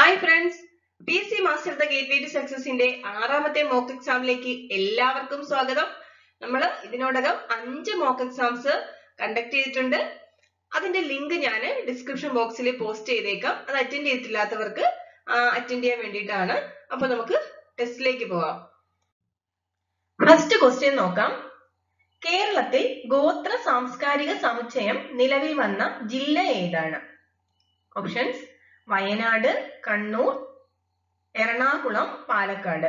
hi friends P C master the gateway to സക്സസിന്റെ ആറാമത്തെ mock എക്സാമിലേക്ക് എല്ലാവർക്കും സ്വാഗതം നമ്മൾ ഇതിനോടകം അഞ്ച് മോക്ക് എക്സാംസ് കണ്ടക്ട് ചെയ്തിട്ടുണ്ട് അതിന്റെ ലിങ്ക് ഞാൻ ഡിസ്ക്രിപ്ഷൻ ബോക്സിൽ പോസ്റ്റ് ചെയ്തേക്കാം അത് അറ്റൻഡ് ചെയ്തിട്ടില്ലാത്തവർക്ക് അറ്റൻഡ് ചെയ്യാൻ വേണ്ടിയിട്ടാണ് അപ്പൊ നമുക്ക് ടെസ്റ്റിലേക്ക് പോവാം ഫസ്റ്റ് ക്വസ്റ്റ്യൻ നോക്കാം കേരളത്തിൽ ഗോത്ര സാംസ്കാരിക സമുച്ചയം നിലവിൽ വന്ന ജില്ല ഏതാണ് ഓപ്ഷൻസ് വയനാട് കണ്ണൂർ എറണാകുളം പാലക്കാട്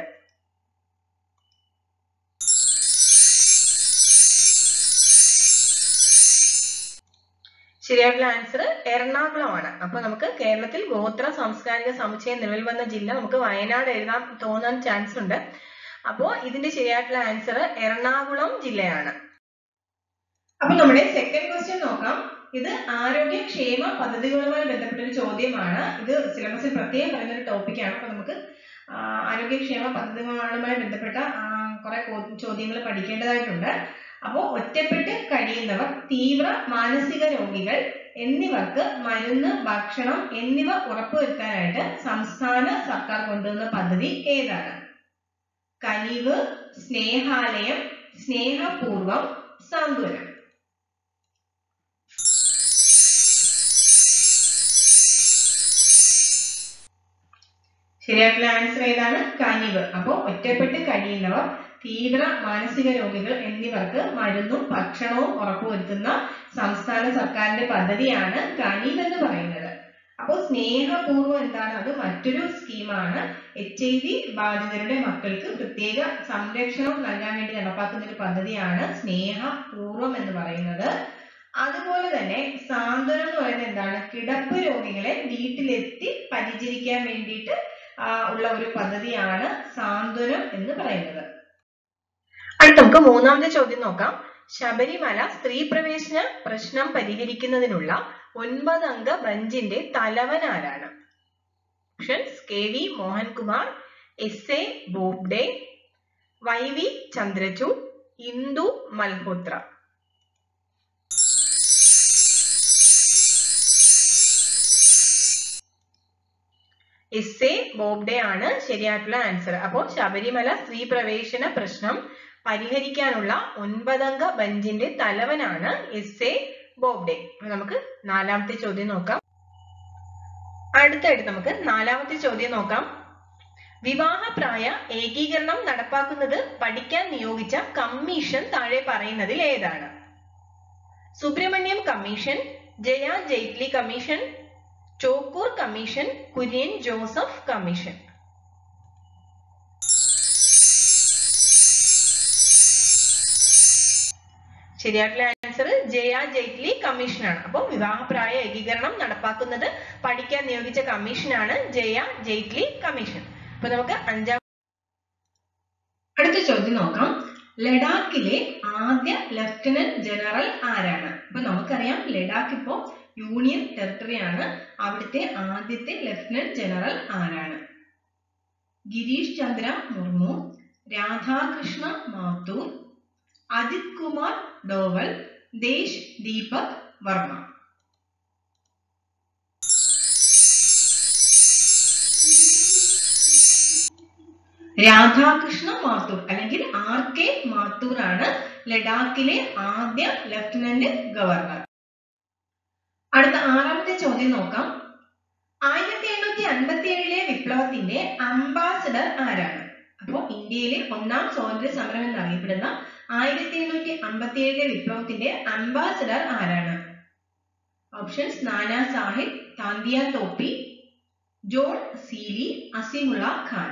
ശരിയായിട്ടുള്ള ആൻസർ എറണാകുളമാണ് അപ്പൊ നമുക്ക് കേരളത്തിൽ ഗോത്ര സാംസ്കാരിക സമുച്ചയം നിലവിൽ വന്ന ജില്ല നമുക്ക് വയനാട് എഴുതാൻ തോന്നാൻ ചാൻസ് ഉണ്ട് അപ്പോ ഇതിന്റെ ശരിയായിട്ടുള്ള ആൻസർ എറണാകുളം ജില്ലയാണ് അപ്പൊ നമ്മുടെ സെക്കൻഡ് ക്വസ്റ്റ്യൻ നോക്കാം ഇത് ആരോഗ്യക്ഷേമ പദ്ധതികളുമായി ബന്ധപ്പെട്ട ഒരു ചോദ്യമാണ് ഇത് സിലബസിൽ പ്രത്യേകം പറയുന്ന ഒരു ടോപ്പിക്കാണ് അപ്പൊ നമുക്ക് ആരോഗ്യക്ഷേമ പദ്ധതികളുമായി ബന്ധപ്പെട്ട കുറെ ചോദ്യങ്ങൾ പഠിക്കേണ്ടതായിട്ടുണ്ട് അപ്പോൾ ഒറ്റപ്പെട്ട് കഴിയുന്നവർ തീവ്ര മാനസിക രോഗികൾ എന്നിവർക്ക് മരുന്ന് ഭക്ഷണം എന്നിവ ഉറപ്പുവരുത്താനായിട്ട് സംസ്ഥാന സർക്കാർ കൊണ്ടുവന്ന പദ്ധതി ഏതാണ് കനിവ് സ്നേഹാലയം സ്നേഹപൂർവം സാന്ത്വനം ശരിയായിട്ടുള്ള ആൻസർ ഏതാണ് കനിവ് അപ്പോ ഒറ്റപ്പെട്ട് കഴിയുന്നവർ തീവ്ര മാനസിക രോഗികൾ എന്നിവർക്ക് മരുന്നും ഭക്ഷണവും ഉറപ്പുവരുത്തുന്ന സംസ്ഥാന സർക്കാരിന്റെ പദ്ധതിയാണ് കനിവ് എന്ന് പറയുന്നത് അപ്പോൾ സ്നേഹപൂർവ്വം എന്താണ് അത് മറ്റൊരു സ്കീമാണ് എച്ച് ഐ വി ബാധിതരുടെ മക്കൾക്ക് പ്രത്യേക സംരക്ഷണം നൽകാൻ വേണ്ടി നടപ്പാക്കുന്ന ഒരു പദ്ധതിയാണ് സ്നേഹപൂർവ്വം എന്ന് പറയുന്നത് അതുപോലെ തന്നെ സാന്ത്വനം എന്ന് പറയുന്നത് എന്താണ് കിടപ്പ് രോഗികളെ വീട്ടിലെത്തി പരിചരിക്കാൻ വേണ്ടിയിട്ട് ഉള്ള ഒരു പദ്ധതിയാണ് സാന്ത്വനം എന്ന് പറയുന്നത് അടുത്ത നമുക്ക് മൂന്നാമത്തെ ചോദ്യം നോക്കാം ശബരിമല സ്ത്രീ പ്രവേശന പ്രശ്നം പരിഹരിക്കുന്നതിനുള്ള ഒൻപത് അംഗ ബെഞ്ചിന്റെ തലവൻ ആരാണ് options K V Mohankumar S A Bobde Y V Chandrachud Indu Malhotra S A Bobde ആണ് ശരിയായിട്ടുള്ള ആൻസർ അപ്പോൾ ശബരിമല സ്ത്രീ പ്രവേശന പ്രശ്നം പരിഹരിക്കാനുള്ള ഒൻപതംഗ ബെഞ്ചിന്റെ തലവനാണ് എസ് എ ബോബ്ഡെ നമുക്ക് നാലാമത്തെ ചോദ്യം നോക്കാം അടുത്തായിട്ട് നമുക്ക് നാലാമത്തെ ചോദ്യം നോക്കാം വിവാഹപ്രായ ഏകീകരണം നടപ്പാക്കുന്നത് പഠിക്കാൻ നിയോഗിച്ച കമ്മീഷൻ താഴെ പറയുന്നതിൽ ഏതാണ് Subrahmanyam commission Jaya Jaitley commission Chokkur commission Kurian Joseph commission ശരിയായിട്ടുള്ള ആൻസർ ജയ ജെയ്റ്റ്ലി കമ്മീഷനാണ് അപ്പോൾ വിവാഹപ്രായ ഏകീകരണം നടപ്പാക്കുന്നത് പഠിക്കാൻ നിയോഗിച്ച കമ്മീഷനാണ് ജയ ജെയ്റ്റ്ലി കമ്മീഷൻ അപ്പൊ നമുക്ക് അഞ്ചാം അടുത്ത ചോദ്യം നോക്കാം ലഡാക്കിലെ ആദ്യ ലഫ്റ്റനന്റ് ജനറൽ ആരാണ് അപ്പൊ നമുക്കറിയാം ലഡാക്ക് ഇപ്പോ യൂണിയൻ ടെറിട്ടറി ആണ് അവിടുത്തെ ആദ്യത്തെ ലഫ്റ്റനന്റ് ജനറൽ ആരാണ് ഗിരീഷ് ചന്ദ്ര മുർമു രാധാകൃഷ്ണ മാത്തൂർ അജിത് കുമാർ ഡോവൽ ദേശ് ദീപക് വർമ്മ രാധാകൃഷ്ണ മാത്തൂർ അല്ലെങ്കിൽ ആർ കെ മാത്തൂർ ആണ് ലഡാക്കിലെ ആദ്യ ലഫ്റ്റനന്റ് ഗവർണർ അടുത്ത ആറാമത്തെ ചോദ്യം നോക്കാം ആയിരത്തി എണ്ണൂറ്റി അൻപത്തി ഏഴിലെ വിപ്ലവത്തിന്റെ അംബാസഡർ ആരാണ് അപ്പോ ഇന്ത്യയിലെ ഒന്നാം സ്വാതന്ത്ര്യ സമരം എന്നറിയപ്പെടുന്ന ആയിരത്തി എണ്ണൂറ്റി അമ്പത്തി ഏഴിലെ വിപ്ലവത്തിന്റെ അംബാസഡർ ആരാണ് options Nana Sahib Tantia Tope John Seeley Azimullah Khan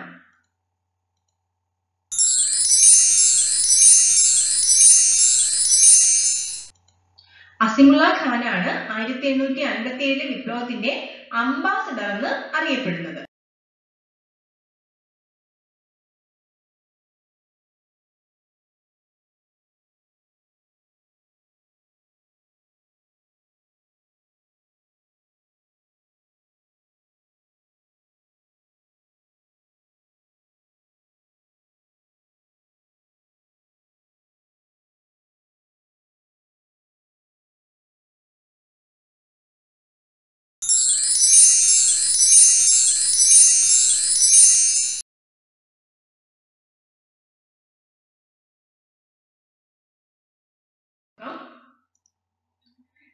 Azimullah ഖാനാണ് ആയിരത്തി എണ്ണൂറ്റി അൻപത്തി ഏഴിലെ വിപ്ലവത്തിന്റെ അംബാസഡർ എന്ന് അറിയപ്പെടുന്നത്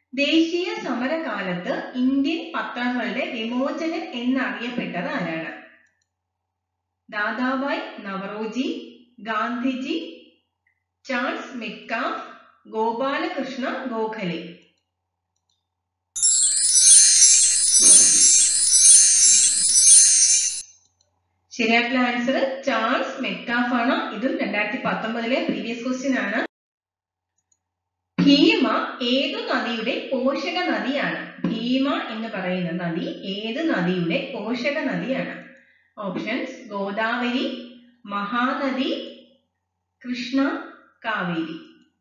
ദേശീയ സമരകാലത്ത് ഇന്ത്യൻ പത്രങ്ങളുടെ വിമോചകൻ എന്നറിയപ്പെട്ടത് ആരാണ് ദാദാബായ് നവറോജി ഗാന്ധിജി ചാൾസ് മെക്കാഫ് ഗോപാലകൃഷ്ണ ഗോഖലെ ശരിയായിട്ടുള്ള ആൻസർ ചാൾസ് മെക്കാഫ് ആണ് ഇതും രണ്ടായിരത്തി പത്തൊമ്പതിലെ പ്രീവിയസ് ക്വസ്റ്റ്യൻ ആണ് ഭീമ ഏതു നദിയുടെ പോഷക നദിയാണ് ഭീമ എന്ന് പറയുന്ന നദി ഏത് നദിയുടെ പോഷക നദിയാണ് ഓപ്ഷൻസ് ഗോദാവരി മഹാനദി കൃഷ്ണ കാവേരി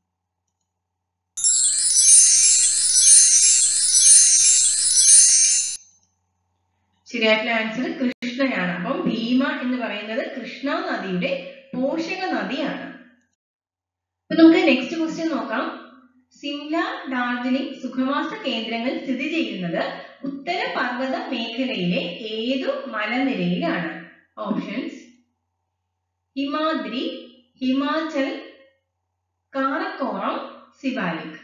ശരിയായിട്ടുള്ള ആൻസർ കൃഷ്ണയാണ് അപ്പം ഭീമ എന്ന് പറയുന്നത് കൃഷ്ണ നദിയുടെ പോഷക നദിയാണ് അപ്പൊ നമുക്ക് നെക്സ്റ്റ് ക്വസ്റ്റ്യൻ നോക്കാം സിംല ഡാർജിലിംഗ് സുഖവാസ കേന്ദ്രങ്ങൾ സ്ഥിതി ചെയ്യുന്നത് ഉത്തര പർവ്വത മേഖലയിലെ ഏതു മലനിരയിലാണ് ഓപ്ഷൻസ് ഹിമാദ്രി ഹിമാചൽ കാറക്കോറം സിവാലിക്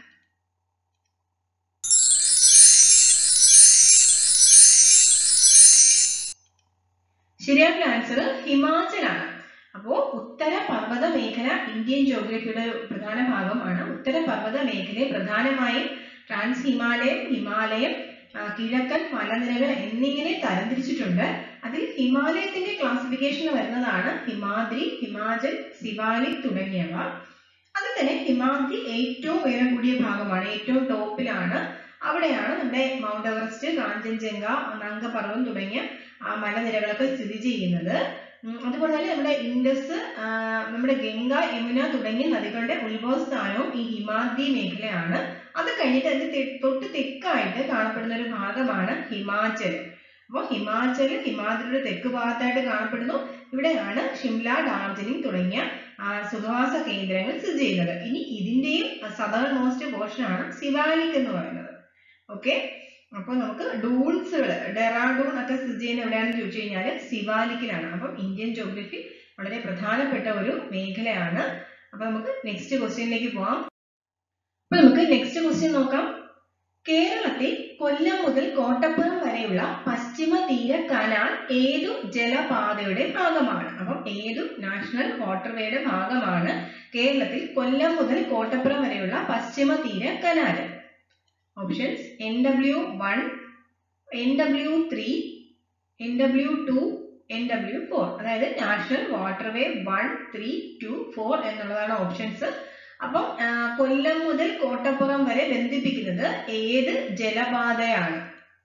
ശരിയായിട്ടുള്ള ആൻസർ ഹിമാചലാണ് അപ്പോ ഉത്തര പർവ്വത മേഖല ഇന്ത്യൻ ജോഗ്രഫിയുടെ ഒരു പ്രധാന ഭാഗമാണ് ഉത്തര പർവ്വത മേഖലയെ പ്രധാനമായും ട്രാൻസ് ഹിമാലയം ഹിമാലയം ആ, കിഴക്കൻ മലനിരകൾ എന്നിങ്ങനെ തരംതിരിച്ചിട്ടുണ്ട് അതിൽ ഹിമാലയത്തിന്റെ ക്ലാസിഫിക്കേഷൻ വരുന്നതാണ് ഹിമാദ്രി ഹിമാചൽ സിവാലിക് തുടങ്ങിയവ അതിൽ തന്നെ ഹിമാദ്രി ഏറ്റവും ഉയരം കൂടിയ ഭാഗമാണ് ഏറ്റവും ടോപ്പിലാണ് അവിടെയാണ് നമ്മുടെ മൗണ്ട് എവറസ്റ്റ് കാഞ്ചൻജംഗ നങ്കപർവ്വം തുടങ്ങിയ ആ മലനിരകളൊക്കെ സ്ഥിതി ചെയ്യുന്നത് ഉം, അതുപോലെ തന്നെ നമ്മുടെ ഇൻഡസ് ആ, നമ്മുടെ ഗംഗ യമുന തുടങ്ങിയ നദികളുടെ ഉത്ഭവസ്ഥാനവും ഈ ഹിമാദ്രി മേഖലയാണ് അത് കഴിഞ്ഞിട്ട് അതിന്റെ തെ- തൊട്ട് തെക്കായിട്ട് കാണപ്പെടുന്ന ഒരു ഭാഗമാണ് ഹിമാചൽ അപ്പോൾ ഹിമാചൽ ഹിമാദ്രിയുടെ തെക്ക് ഭാഗത്തായിട്ട് കാണപ്പെടുന്നു ഇവിടെയാണ് ഷിംല ഡാർജിലിംഗ് തുടങ്ങിയ ആ, സുഖവാസ കേന്ദ്രങ്ങൾ സ്ഥിതി ചെയ്യുന്നത് ഇനി ഇതിന്റെയും സദേൺ മോസ്റ്റ് പോർഷൻ ആണ് സിവാലിക് എന്ന് പറയുന്നത് ഓക്കെ അപ്പൊ നമുക്ക് ഡൂൺസുകൾ ഡെറാഡൂൺ ഒക്കെ സ്ഥിതി ചെയ്യുന്ന എവിടെയാണെന്ന് ചോദിച്ചു കഴിഞ്ഞാൽ സിവാലിക്കിലാണ് അപ്പം ഇന്ത്യൻ ജോഗ്രഫി വളരെ പ്രധാനപ്പെട്ട ഒരു മേഖലയാണ് അപ്പൊ നമുക്ക് നെക്സ്റ്റ് ക്വസ്റ്റ്യനിലേക്ക് പോവാം അപ്പൊ നമുക്ക് നെക്സ്റ്റ് ക്വസ്റ്റ്യൻ നോക്കാം കേരളത്തിൽ കൊല്ലം മുതൽ കോട്ടപ്പുറം വരെയുള്ള പശ്ചിമ തീര കനാൽ ഏതു ജലപാതയുടെ ഭാഗമാണ് അപ്പം ഏതു നാഷണൽ വാട്ടർവേയുടെ ഭാഗമാണ് കേരളത്തിൽ കൊല്ലം മുതൽ കോട്ടപ്പുറം വരെയുള്ള പശ്ചിമ തീര canal options N W one N W three N W two N W four അതായത് national waterway one three two four എന്നുള്ളതാണ് ഓപ്ഷൻസ് അപ്പം ആ, കൊല്ലം മുതൽ കോട്ടപ്പുറം വരെ ബന്ധിപ്പിക്കുന്നത് ഏത് ജലപാതയാണ്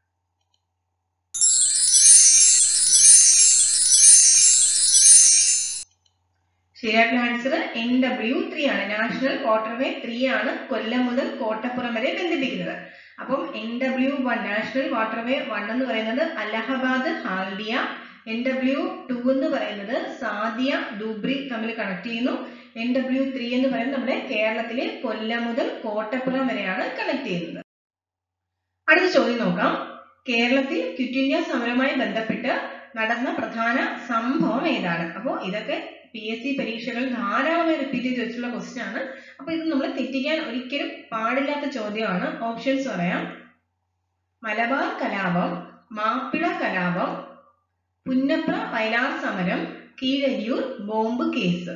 ശരിയായിട്ടുള്ള ആൻസർ എൻ ഡബ്ല്യു ത്രീ ആണ് നാഷണൽ വാട്ടർവേ ത്രീ ആണ് കൊല്ലം മുതൽ കോട്ടപ്പുറം വരെ ബന്ധിപ്പിക്കുന്നത് അപ്പം N W one national waterway one എന്ന് പറയുന്നത് Allahabad Haldia N W two എന്ന് പറയുന്നത് സാദിയ ഡൂബ്രി തമ്മിൽ കണക്ട് ചെയ്യുന്നു എൻ ഡബ്ല്യു ത്രീ എന്ന് പറയുന്നത് നമ്മുടെ കേരളത്തിലെ കൊല്ലം മുതൽ കോട്ടപ്പുറം വരെയാണ് കണക്ട് ചെയ്യുന്നത് അടുത്ത ചോദ്യം നോക്കാം കേരളത്തിൽ ക്വിറ്റ് ഇന്ത്യ സമരവുമായി ബന്ധപ്പെട്ട് നടന്ന പ്രധാന സംഭവം ഏതാണ് അപ്പോൾ ഇതൊക്കെ പി എസ് സി പരീക്ഷകൾ ധാരാളമായി റിപ്പീറ്റ് ചെയ്ത് വെച്ചിട്ടുള്ള ക്വസ്റ്റ്യൻ ആണ് അപ്പൊ ഇത് നമ്മൾ തെറ്റിക്കാൻ ഒരിക്കലും പാടില്ലാത്ത ചോദ്യമാണ് ഓപ്ഷൻസ് പറയാം മലബാർ കലാപം മാപ്പിള കലാപം പുന്നപ്ര വയലാർ സമരം കീഴരിയൂർ ബോംബ് കേസ്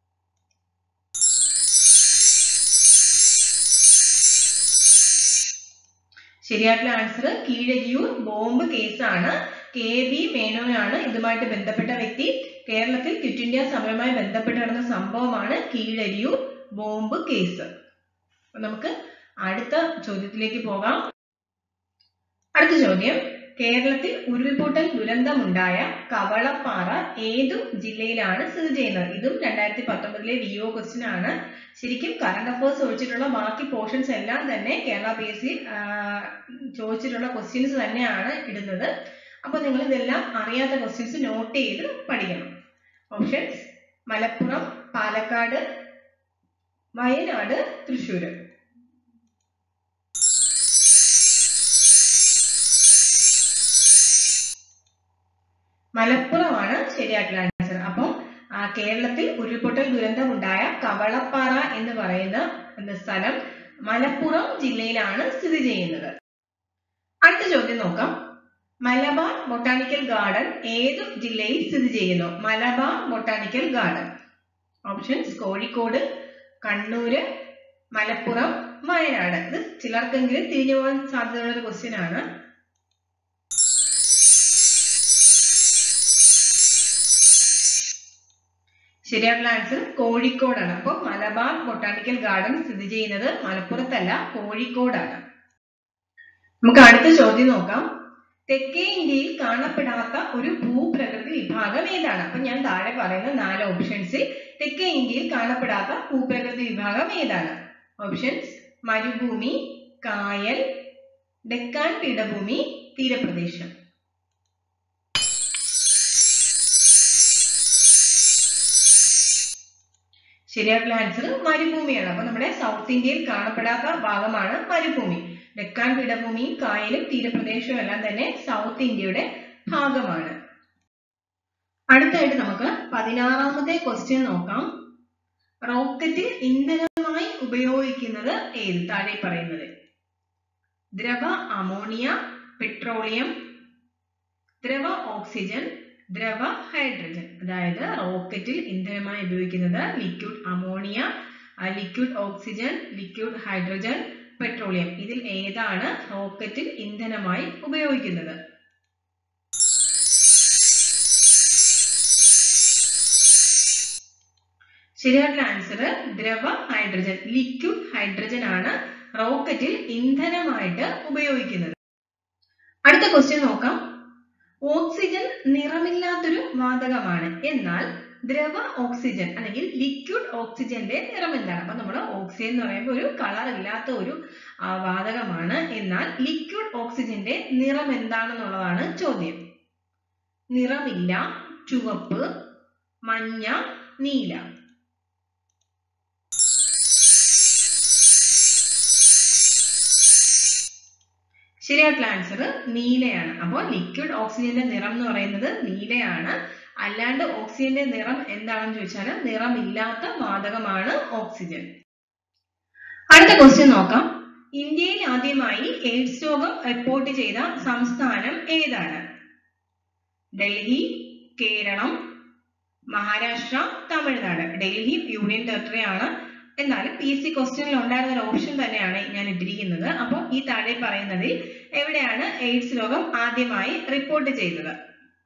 ശരിയായിട്ടുള്ള ആൻസർ കീഴരിയൂർ ബോംബ് കേസാണ് കെ ബി മേനോനാണ് ഇതുമായിട്ട് ബന്ധപ്പെട്ട വ്യക്തി കേരളത്തിൽ ക്വിറ്റ് ഇന്ത്യ സമരവുമായി ബന്ധപ്പെട്ട് നടന്ന സംഭവമാണ് കീഴരിയൂർ ബോംബ് കേസ് അപ്പൊ നമുക്ക് അടുത്ത ചോദ്യത്തിലേക്ക് പോകാം അടുത്ത ചോദ്യം കേരളത്തിൽ ഉരുൾപൊട്ടൽ ദുരന്തമുണ്ടായ കവളപ്പാറ ഏതു ജില്ലയിലാണ് സ്ഥിതി ചെയ്യുന്നത് ഇതും രണ്ടായിരത്തി പത്തൊമ്പതിലെ വി ഒ ക്വസ്റ്റ്യൻ ആണ് ശരിക്കും കറണ്ട് അഫയേഴ്സ് ഒഴിച്ചിട്ടുള്ള ബാക്കി പോർഷൻസ് എല്ലാം തന്നെ കേരള പി എസ് സി ചോദിച്ചിട്ടുള്ള ക്വസ്റ്റ്യൻസ് തന്നെയാണ് ഇടുന്നത് അപ്പൊ നിങ്ങൾ ഇതെല്ലാം അറിയാത്ത ക്വസ്റ്റ്യൻസ് നോട്ട് ചെയ്ത് പഠിക്കണം ഓപ്ഷൻസ് മലപ്പുറം പാലക്കാട് വയനാട് തൃശ്ശൂർ മലപ്പുറമാണ് ശരിയായിട്ടുള്ള ആൻസർ അപ്പം ആ, കേരളത്തിൽ ഉരുൾപൊട്ടൽ ദുരന്തമുണ്ടായ കവളപ്പാറ എന്ന് പറയുന്ന എന്ന സ്ഥലം മലപ്പുറം ജില്ലയിലാണ് സ്ഥിതി ചെയ്യുന്നത് അടുത്ത ചോദ്യം നോക്കാം മലബാർ ബൊട്ടാണിക്കൽ ഗാർഡൻ ഏത് ജില്ലയിൽ സ്ഥിതി ചെയ്യുന്നു Malabar botanical garden options Kozhikode Kannur Malappuram Wayanad ഇത് ചിലർക്കെങ്കിലും തിരിഞ്ഞു പോകാൻ സാധ്യതയുള്ള ഒരു ക്വസ്റ്റ്യൻ ആണ് ശരിയായിട്ടുള്ള ആൻസർ കോഴിക്കോടാണ് അപ്പോൾ മലബാർ ബൊട്ടാണിക്കൽ ഗാർഡൻ സ്ഥിതി ചെയ്യുന്നത് മലപ്പുറത്തല്ല കോഴിക്കോടാണ് നമുക്ക് അടുത്ത ചോദ്യം നോക്കാം തെക്കേ ഇന്ത്യയിൽ കാണപ്പെടാത്ത ഒരു ഭൂപ്രകൃതി വിഭാഗം ഏതാണ് അപ്പൊ ഞാൻ താഴെ പറയുന്ന നാല് ഓപ്ഷൻസിൽ തെക്കേ ഇന്ത്യയിൽ കാണപ്പെടാത്ത ഭൂപ്രകൃതി വിഭാഗം ഏതാണ് ഓപ്ഷൻസ് മരുഭൂമി കായൽ ഡെക്കാൻ പീഠഭൂമി തീരപ്രദേശം ശരിയായിട്ടുള്ള ആൻസർ മരുഭൂമിയാണ് അപ്പൊ നമ്മുടെ സൗത്ത് ഇന്ത്യയിൽ കാണപ്പെടാത്ത ഭാഗമാണ് മരുഭൂമി ഡെക്കാൻ പീഠഭൂമിയും കായലും തീരപ്രദേശവും എല്ലാം തന്നെ സൗത്ത് ഇന്ത്യയുടെ ഭാഗമാണ് അടുത്തായിട്ട് നമുക്ക് പതിനാറാമത്തെ ക്വസ്റ്റ്യൻ നോക്കാം റോക്കറ്റിൽ ഇന്ധനമായി ഉപയോഗിക്കുന്നത് ഏത് താഴെ പറയുന്നത് ദ്രവ അമോണിയ പെട്രോളിയം ദ്രവ ഓക്സിജൻ ദ്രവ ഹൈഡ്രജൻ അതായത് റോക്കറ്റിൽ ഇന്ധനമായി ഉപയോഗിക്കുന്നത് liquid ammonia liquid oxygen liquid hydrogen petroleum ഇതിൽ ഏതാണ് റോക്കറ്റിൽ ഇന്ധനമായി ഉപയോഗിക്കുന്നത് ശരിയായിട്ടുള്ള ആൻസർ ദ്രവ ഹൈഡ്രജൻ ലിക്വിഡ് ഹൈഡ്രജൻ ആണ് റോക്കറ്റിൽ ഇന്ധനമായിട്ട് ഉപയോഗിക്കുന്നത് അടുത്ത ക്വസ്റ്റ്യൻ നോക്കാം ഓക്സിജൻ നിറമില്ലാത്തൊരു വാതകമാണ് എന്നാൽ ദ്രവ ഓക്സിജൻ അല്ലെങ്കിൽ ലിക്വിഡ് ഓക്സിജന്റെ നിറം എന്താണ് അപ്പൊ നമ്മൾ ഓക്സിജൻ എന്ന് പറയുമ്പോൾ ഒരു കളർ ഇല്ലാത്ത ഒരു ആ, വാതകമാണ് എന്നാൽ ലിക്വിഡ് ഓക്സിജന്റെ നിറം എന്താണെന്നുള്ളതാണ് ചോദ്യം നിറമില്ല ചുവപ്പ് മഞ്ഞ നീല ശരിയായിട്ടുള്ള ആൻസർ നീലയാണ് അപ്പോൾ ലിക്വിഡ് ഓക്സിജന്റെ നിറം എന്ന് പറയുന്നത് നീലയാണ് അല്ലാണ്ട് ഓക്സിജന്റെ നിറം എന്താണെന്ന് ചോദിച്ചാൽ നിറമില്ലാത്ത വാതകമാണ് ഓക്സിജൻ അടുത്ത ക്വസ്റ്റ്യൻ നോക്കാം ഇന്ത്യയിൽ ആദ്യമായി എയ്ഡ്സ് രോഗം റിപ്പോർട്ട് ചെയ്ത സംസ്ഥാനം ഏതാണ് ഡൽഹി കേരളം മഹാരാഷ്ട്ര തമിഴ്നാട് ഡൽഹി യൂണിയൻ ടെറിട്ടറി ആണ് എന്നാലും പി എസ് സി ക്വസ്റ്റ്യനിൽ ഉണ്ടായിരുന്ന ഒരു ഓപ്ഷൻ തന്നെയാണ് ഞാൻ ഇട്ടിരിക്കുന്നത് അപ്പോൾ ഈ താഴെ പറയുന്നതിൽ എവിടെയാണ് എയ്ഡ്സ് രോഗം ആദ്യമായി റിപ്പോർട്ട് ചെയ്തത്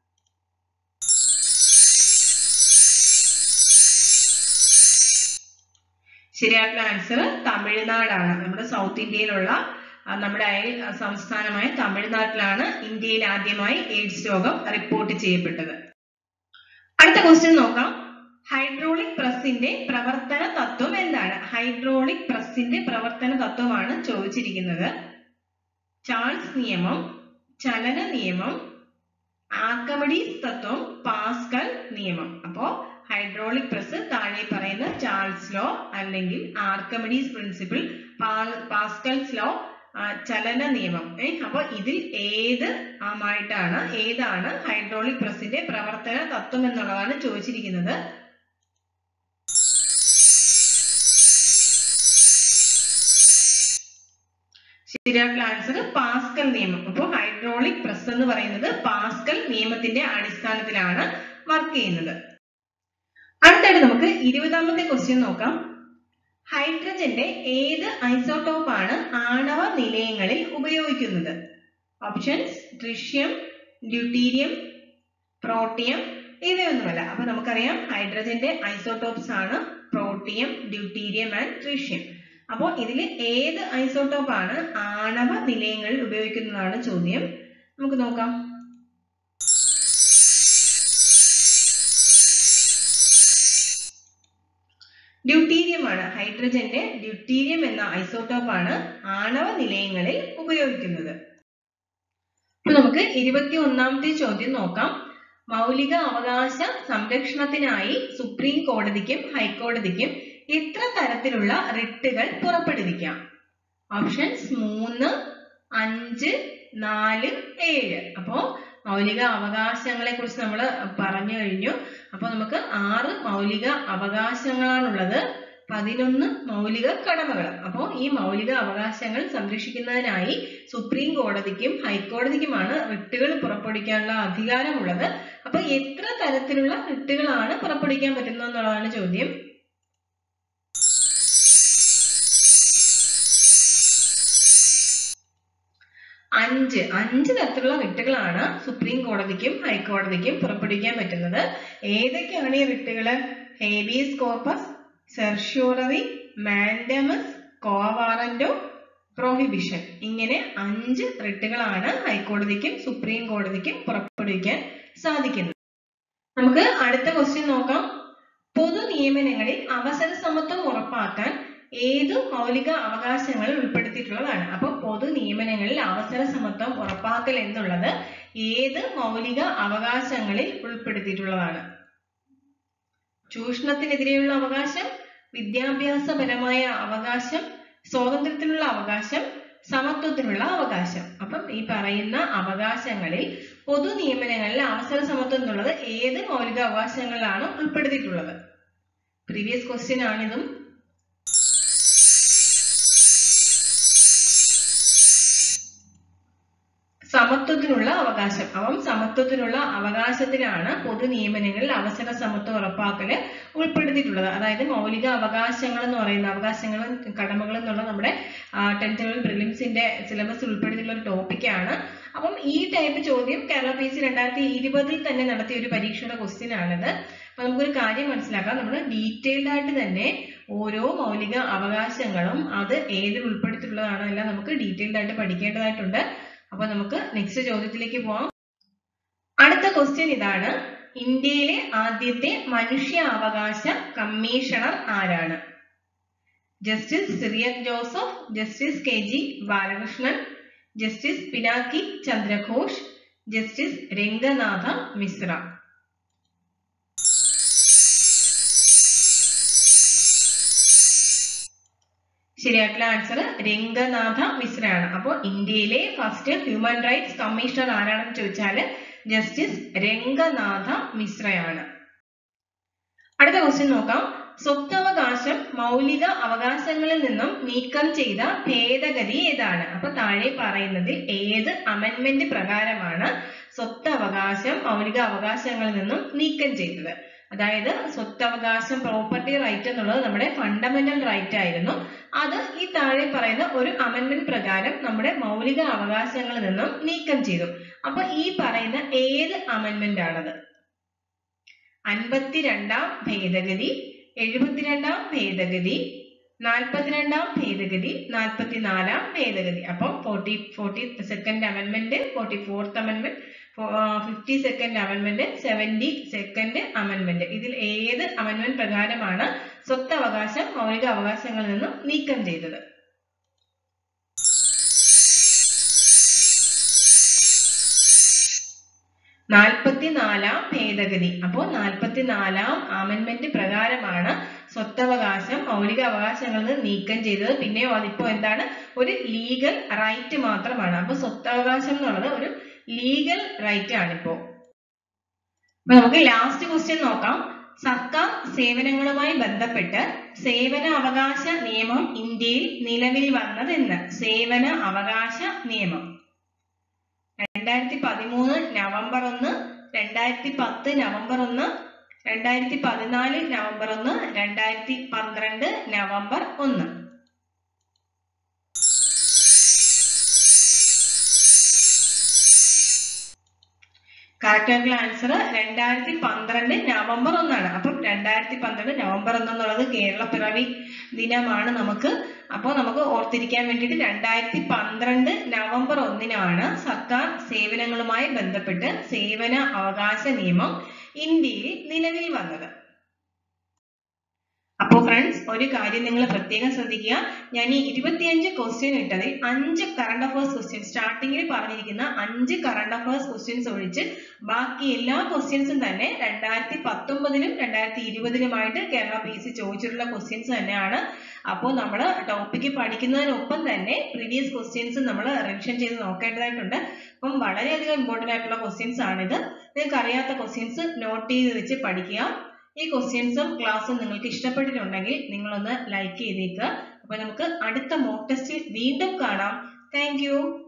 ശരിയായിട്ടുള്ള ആൻസർ തമിഴ്നാടാണ് നമ്മുടെ സൗത്ത് ഇന്ത്യയിലുള്ള ആ, നമ്മുടെ അയൽ ആ, സംസ്ഥാനമായ തമിഴ്നാട്ടിലാണ് ഇന്ത്യയിൽ ആദ്യമായി എയ്ഡ്സ് രോഗം റിപ്പോർട്ട് ചെയ്യപ്പെട്ടത് അടുത്ത ക്വസ്റ്റ്യൻ നോക്കാം ഹൈഡ്രോളിക് പ്രസ്സിന്റെ പ്രവർത്തന തത്വം എന്താണ് ഹൈഡ്രോളിക് പ്രസ്സിന്റെ പ്രവർത്തന തത്വമാണ് ചോദിച്ചിരിക്കുന്നത് ചാൾസ് നിയമം ചലന നിയമം ആർക്കമിഡീസ് തത്വം പാസ്കൽ നിയമം അപ്പോ ഹൈഡ്രോളിക് പ്രസ് താഴെ പറയുന്ന ചാൾസ് ലോ അല്ലെങ്കിൽ ആർക്കമിഡീസ് പ്രിൻസിപ്പിൾ പാസ്കൽസ് ലോ ചലന നിയമം ഏ അപ്പൊ ഇതിൽ ഏത് ആമായിട്ടാണ് ഏതാണ് ഹൈഡ്രോളിക് പ്രസിന്റെ പ്രവർത്തന തത്വം എന്നുള്ളതാണ് ചോദിച്ചിരിക്കുന്നത് ശരിയായിട്ടുള്ള ആൻസർ പാസ്കൽ നിയമം അപ്പോൾ ഹൈഡ്രോളിക് പ്രസ് എന്ന് പറയുന്നത് പാസ്കൽ നിയമത്തിന്റെ അടിസ്ഥാനത്തിലാണ് വർക്ക് ചെയ്യുന്നത് അടുത്തായിട്ട് നമുക്ക് ഇരുപതാമത്തെ ക്വസ്റ്റ്യൻ നോക്കാം ഹൈഡ്രജന്റെ ഏത് ഐസോട്ടോപ്പ് ആണ് ആണവ നിലയങ്ങളിൽ ഉപയോഗിക്കുന്നത് ഓപ്ഷൻസ് ട്രിഷ്യം ഡ്യൂട്ടീരിയം പ്രോട്ടിയം ഇവയൊന്നുമല്ല അപ്പൊ നമുക്കറിയാം ഹൈഡ്രജന്റെ ഐസോട്ടോപ്സ് ആണ് പ്രോട്ടിയം ഡ്യൂട്ടീരിയം ആൻഡ് ട്രിഷ്യം അപ്പോൾ ഇതിൽ ഏത് ഐസോട്ടോപ്പ് ആണ് ആണവ നിലയങ്ങളിൽ ഉപയോഗിക്കുന്നതാണ് ചോദ്യം നമുക്ക് നോക്കാം ഡ്യൂട്ടീരിയം ആണ് ഹൈഡ്രജന്റെ ഡ്യൂട്ടീരിയം എന്ന ഐസോട്ടോപ്പ് ആണ് ആണവ നിലയങ്ങളിൽ ഉപയോഗിക്കുന്നത് അപ്പൊ നമുക്ക് ഇരുപത്തി ഒന്നാമത്തെ ചോദ്യം നോക്കാം മൗലിക അവകാശ സംരക്ഷണത്തിനായി സുപ്രീം കോടതിക്കും ഹൈക്കോടതിക്കും എത്ര തരത്തിലുള്ള റിട്ടുകൾ പുറപ്പെടുവിക്കാം ഓപ്ഷൻസ് മൂന്ന് അഞ്ച് നാല് ഏഴ് അപ്പോ മൗലിക അവകാശങ്ങളെ കുറിച്ച് നമ്മൾ പറഞ്ഞു കഴിഞ്ഞു അപ്പൊ നമുക്ക് ആറ് മൗലിക അവകാശങ്ങളാണുള്ളത് പതിനൊന്ന് മൗലിക കടമകൾ അപ്പോൾ ഈ മൗലിക അവകാശങ്ങൾ സംരക്ഷിക്കുന്നതിനായി സുപ്രീം കോടതിക്കും ഹൈക്കോടതിക്കുമാണ് റിട്ടുകൾ പുറപ്പെടുവിക്കാനുള്ള അധികാരമുള്ളത് അപ്പൊ എത്ര തരത്തിലുള്ള റിട്ടുകളാണ് പുറപ്പെടുവിക്കാൻ പറ്റുന്നത് എന്നുള്ളതാണ് ചോദ്യം അഞ്ച് അഞ്ച് തരത്തിലുള്ള റിട്ടുകളാണ് സുപ്രീം കോടതിക്കും ഹൈക്കോടതിക്കും പുറപ്പെടുവിക്കാൻ പറ്റുന്നത് ഏതൊക്കെയാണ് ഈ റിട്ടുകൾ habeas corpus certiorari mandamus quo warranto prohibition ഇങ്ങനെ അഞ്ച് റിട്ടുകളാണ് ഹൈക്കോടതിക്കും സുപ്രീം കോടതിക്കും പുറപ്പെടുവിക്കാൻ സാധിക്കുന്നത് നമുക്ക് അടുത്ത ക്വസ്റ്റ്യൻ നോക്കാം പൊതു നിയമനങ്ങളിൽ അവസര സമത്വം ഉറപ്പാക്കാൻ ഏത് മൗലിക അവകാശങ്ങൾ ഉൾപ്പെടുത്തിയിട്ടുള്ളതാണ് അപ്പൊ പൊതു നിയമനങ്ങളിൽ അവസര സമത്വം ഉറപ്പാക്കൽ എന്നുള്ളത് ഏത് മൗലിക അവകാശങ്ങളിൽ ഉൾപ്പെടുത്തിയിട്ടുള്ളതാണ് ചൂഷണത്തിനെതിരെയുള്ള അവകാശം വിദ്യാഭ്യാസപരമായ അവകാശം സ്വാതന്ത്ര്യത്തിനുള്ള അവകാശം സമത്വത്തിനുള്ള അവകാശം അപ്പം ഈ പറയുന്ന അവകാശങ്ങളിൽ പൊതു നിയമനങ്ങളിൽ അവസര സമത്വം എന്നുള്ളത് ഏത് മൗലിക അവകാശങ്ങളിലാണ് ഉൾപ്പെടുത്തിയിട്ടുള്ളത് പ്രീവിയസ് ക്വസ്റ്റ്യൻ ആണിതും സമത്വത്തിനുള്ള അവകാശം അപ്പം സമത്വത്തിനുള്ള അവകാശത്തിനാണ് പൊതു നിയമനങ്ങളിൽ അവസര സമത്വം ഉറപ്പാക്കല് ഉൾപ്പെടുത്തിയിട്ടുള്ളത് അതായത് മൗലിക അവകാശങ്ങൾ എന്ന് പറയുന്ന അവകാശങ്ങളും കടമകളും എന്നുള്ള നമ്മുടെ ടെൻത്ത് ലെവൽ പ്രിലിംസിന്റെ സിലബസ് ഉൾപ്പെടുത്തിയിട്ടുള്ള ഒരു ടോപ്പിക്കാണ് അപ്പം ഈ ടൈപ്പ് ചോദ്യം കേരള പി സി രണ്ടായിരത്തി ഇരുപതിൽ തന്നെ നടത്തിയ ഒരു പരീക്ഷയുടെ ക്വസ്റ്റ്യൻ ആണിത് അപ്പൊ നമുക്കൊരു കാര്യം മനസ്സിലാക്കാം നമ്മൾ ഡീറ്റെയിൽഡ് ആയിട്ട് തന്നെ ഓരോ മൗലിക അവകാശങ്ങളും അത് ഏതിൽ ഉൾപ്പെടുത്തിയിട്ടുള്ളതാണോ എല്ലാം നമുക്ക് ഡീറ്റെയിൽഡ് ആയിട്ട് പഠിക്കേണ്ടതായിട്ടുണ്ട് അപ്പൊ നമുക്ക് നെക്സ്റ്റ് ചോദ്യത്തിലേക്ക് പോവാം അടുത്ത ക്വസ്റ്റ്യൻ ഇതാണ് ഇന്ത്യയിലെ ആദ്യത്തെ മനുഷ്യാവകാശ കമ്മീഷണർ ആരാണ് justice Cyriac Joseph justice K G Balakrishnan justice Pinaki Chandraghosh justice Ranganatha Mishra ശരിയായിട്ടുള്ള ആൻസർ രംഗനാഥ മിശ്രയാണ് അപ്പോൾ ഇന്ത്യയിലെ ഫസ്റ്റ് ഹ്യൂമൻ റൈറ്റ്സ് കമ്മീഷണർ ആരാണെന്ന് ചോദിച്ചാൽ ജസ്റ്റിസ് രംഗനാഥ മിശ്രയാണ് അടുത്ത ക്വസ്റ്റ്യൻ നോക്കാം സ്വത്തവകാശം മൗലിക അവകാശങ്ങളിൽ നിന്നും നീക്കം ചെയ്ത ഭേദഗതി ഏതാണ് അപ്പൊ താഴെ പറയുന്നതിൽ ഏത് അമെന്റ്മെന്റ് പ്രകാരമാണ് സ്വത്തവകാശം മൗലിക അവകാശങ്ങളിൽ നിന്നും നീക്കം ചെയ്തത് അതായത് സ്വത്തവകാശം പ്രോപ്പർട്ടി റൈറ്റ് എന്നുള്ളത് നമ്മുടെ ഫണ്ടമെന്റൽ റൈറ്റ് ആയിരുന്നു അത് ഈ താഴെ പറയുന്ന ഒരു അമെന്റ്മെന്റ് പ്രകാരം നമ്മുടെ മൗലിക അവകാശങ്ങളിൽ നിന്നും നീക്കം ചെയ്തു അപ്പൊ ഈ പറയുന്ന ഏത് അമെന്റ്മെന്റ് ആണത് അൻപത്തിരണ്ടാം ഭേദഗതി എഴുപത്തിരണ്ടാം ഭേദഗതി നാൽപ്പത്തിരണ്ടാം ഭേദഗതി നാൽപ്പത്തിനാലാം ഭേദഗതി അപ്പം forty forty second amendment forty fourth amendment fifty second amendment seventy second amendment ഇതിൽ ഏത് അമെന്റ്മെന്റ് പ്രകാരമാണ് സ്വത്തവകാശം മൗലിക അവകാശങ്ങളിൽ നിന്നും നീക്കം ചെയ്തത് നാൽപ്പത്തിനാലാം ഭേദഗതി അപ്പോൾ നാൽപ്പത്തിനാലാം അമെന്റ്മെന്റ് പ്രകാരമാണ് സ്വത്തവകാശം മൗലിക അവകാശങ്ങളിൽ നിന്ന് നീക്കം ചെയ്തത് പിന്നെയോ അതിപ്പോ എന്താണ് ഒരു ലീഗൽ റൈറ്റ് മാത്രമാണ് അപ്പൊ സ്വത്തവകാശം എന്നുള്ളത് ഒരു ലീഗൽ റൈറ്റ് ആണിപ്പോ അപ്പൊ നമുക്ക് ലാസ്റ്റ് ക്വസ്റ്റ്യൻ നോക്കാം സർക്കാർ സേവനങ്ങളുമായി ബന്ധപ്പെട്ട് സേവന അവകാശ നിയമം ഇന്ത്യയിൽ നിലവിൽ വന്നതെന്ന് സേവന അവകാശ നിയമം രണ്ടായിരത്തി പതിമൂന്ന് നവംബർ ഒന്ന് രണ്ടായിരത്തി പത്ത് നവംബർ ഒന്ന് രണ്ടായിരത്തി പതിനാല് നവംബർ ഒന്ന് രണ്ടായിരത്തി പന്ത്രണ്ട് നവംബർ ഒന്ന് കറക്റ്റ് ആയിട്ടുള്ള ആൻസർ രണ്ടായിരത്തി പന്ത്രണ്ട് നവംബർ ഒന്നാണ് അപ്പം രണ്ടായിരത്തി പന്ത്രണ്ട് നവംബർ ഒന്ന് എന്നുള്ളത് കേരള പിറവി ദിനമാണ് നമുക്ക് അപ്പോൾ നമുക്ക് ഓർത്തിരിക്കാൻ വേണ്ടിയിട്ട് രണ്ടായിരത്തി പന്ത്രണ്ട് നവംബർ ഒന്നിനാണ് സർക്കാർ സേവനങ്ങളുമായി ബന്ധപ്പെട്ട് സേവന അവകാശ നിയമം ഇന്ത്യയിൽ നിലവിൽ വന്നത് അപ്പോൾ ഫ്രണ്ട്സ് ഒരു കാര്യം നിങ്ങൾ പ്രത്യേകം ശ്രദ്ധിക്കുക ഞാൻ ഈ ഇരുപത്തിയഞ്ച് ക്വസ്റ്റ്യൻ ഇട്ടതിൽ അഞ്ച് കറണ്ട് അഫയേഴ്സ് ക്വസ്റ്റ്യൻ സ്റ്റാർട്ടിങ്ങിൽ പറഞ്ഞിരിക്കുന്ന അഞ്ച് കറണ്ട് അഫയേഴ്സ് ക്വസ്റ്റ്യൻസ് ഒഴിച്ച് ബാക്കി എല്ലാ ക്വസ്റ്റ്യൻസും തന്നെ രണ്ടായിരത്തി പത്തൊമ്പതിലും രണ്ടായിരത്തി ഇരുപതിലുമായിട്ട് കേരള പി സി ചോദിച്ചിട്ടുള്ള ക്വസ്റ്റ്യൻസ് തന്നെയാണ് അപ്പോൾ നമ്മൾ ടോപ്പിക്ക് പഠിക്കുന്നതിനൊപ്പം തന്നെ പ്രീവിയസ് ക്വസ്റ്റ്യൻസ് നമ്മൾ റിവിഷൻ ചെയ്ത് നോക്കേണ്ടതായിട്ടുണ്ട് അപ്പം വളരെയധികം ഇമ്പോർട്ടൻ്റ് ആയിട്ടുള്ള ക്വസ്റ്റ്യൻസ് ആണിത് നിങ്ങൾക്ക് അറിയാത്ത ക്വസ്റ്റ്യൻസ് നോട്ട് ചെയ്ത് വെച്ച് പഠിക്കുക ഈ ക്വസ്റ്റ്യൻസും ക്ലാസ്സും നിങ്ങൾക്ക് ഇഷ്ടപ്പെട്ടിട്ടുണ്ടെങ്കിൽ നിങ്ങളൊന്ന് ലൈക്ക് ചെയ്തേക്കുക അപ്പൊ നമുക്ക് അടുത്ത മോക്ക് ടെസ്റ്റിൽ വീണ്ടും കാണാം താങ്ക്